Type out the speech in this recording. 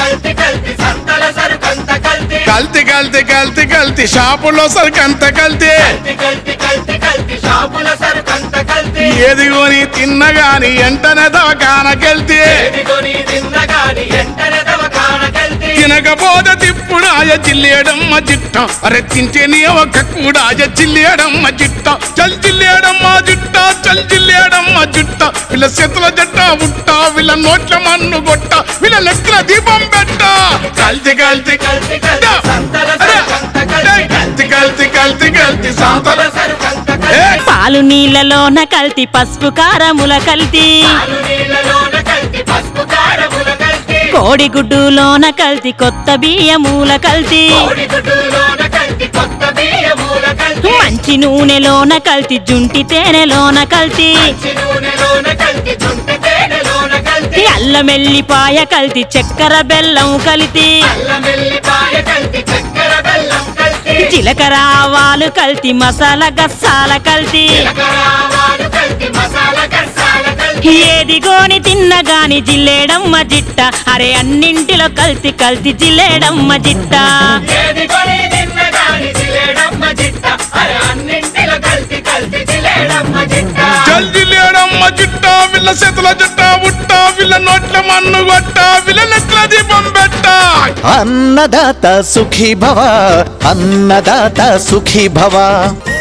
కల్తీ కల్తీ సంతల సరుకంత కల్తీ కల్తీ కల్తీ కల్తీ కల్తీ షాపులో సరికంత కల్తీ కల్తీ కల్తీ కల్తీ కల్తీ షాపుల సరుకంత కల్తీ ఏది కొని తిన్నగాని ఎంటనే దవకానకెళ్తే ఏదిగొని తిన్నగాని ఎంటనే దవకాన కల్తీ తినకపోతే తిప్పుడాయ జిల్లేయడమ్మ జిట్ట అరే తింటే నీ ఒక కూడాయ జిల్లేయడమ్మ జిట్ట చల్ జిల్లేయడమ్మ జిట్ట చల్ జిల్లేయడమ్మ జిట్ట వీళ్ళ చేతుల జట్ట ఉట్ట వీళ్ళ నోట్ల మన్ను గొట్ట వీళ్ళ నెట్ల దీపం పెట్ట కల్తీ కల్తీ కల్తీ కల్తీ సంతల అరే, సరుకంత కల్తీ కల్తీ కల్తీ కల్తీ కల్తీ సాంతల సంతల సరుకంత ఏ, కల్తీ పాలు నీళ్ళలోన కల్తీ పసుపు కారముల కల్తీ పాలు నీళ్ళలోన కల్తీ పసుపు కారముల కల్తీ కోడిగుడ్డులోన కల్తీ కొత్త బియ్యముల కల్తీ కోడిగుడ్డులోన కల్తీ కొత్త బియ్యముల కల్తీ మంచి నూనెలోన కల్తీ జుంటి తేనెలోన కల్తీ మంచి నూనెలోన కల్తీ చుంటి తేనెలోన కల్తీ అల్లం ఎల్లిపాయ కల్తీ చక్కెర బెల్లం కలితీ అల్లం వెల్లిపాయ కల్తీ చక్కెర బెల్లం కల్తీ జీలకర్ర ఆవాలు కల్తీ మసాలా గస్సాల కల్తీ జీలకర్ర ఆవాలు కల్తీ మసాలా కర్సాల కల్తీ ఏది గోని తిన్నగాని జిల్లేడమ్మ జిట్ట అరే అన్నింటిలో కల్తీ కల్తీ జిల్లేడమ్మ జిట్ట ఏది కొని తిన్నగాని జిలేడమ్మ జిట్ట అరే అన్నింటిలో కల్తీ కల్తీ జిలేడమ్మ జిట్ట చల్ జిల్లేయడమ్మ జిట్ట వీళ్ళ చేతుల జట్ట ఉట్ట వీళ్ళ నోట్ల మన్ను గొట్ట వీళ్ళ నెట్ల దీపం పెట్ట అన్నదాత సుఖీ భవ అన్నదాత సుఖీ భవ